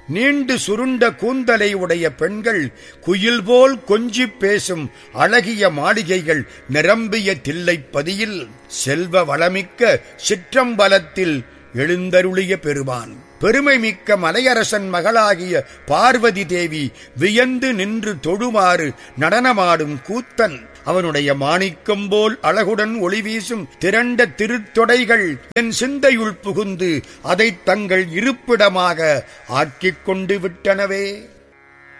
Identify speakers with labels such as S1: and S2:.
S1: நீண்டு சுருண்ட கூந்தலை உடைய பெண்கள் குயில் போல் கொஞ்சிப் பேசும் அழகிய மாளிகைகள் நிரம்பிய தில்லைப்பதியில் செல்வ வளமிக்க சிற்றம்பலத்தில் எழுந்தருளிய பெருமான் பெருமை மிக்க மலையரசன் மகளாகிய பார்வதி தேவி வியந்து நின்று தொழுமாறு நடனமாடும் கூத்தன் அவனுடைய மாணிக்கம் போல் அழகுடன் ஒளி வீசும் திரண்ட திருத்தொடைகள் என் சிந்தையுள் புகுந்து அதைத் தங்கள் இருப்பிடமாக ஆக்கிக் கொண்டு விட்டனவே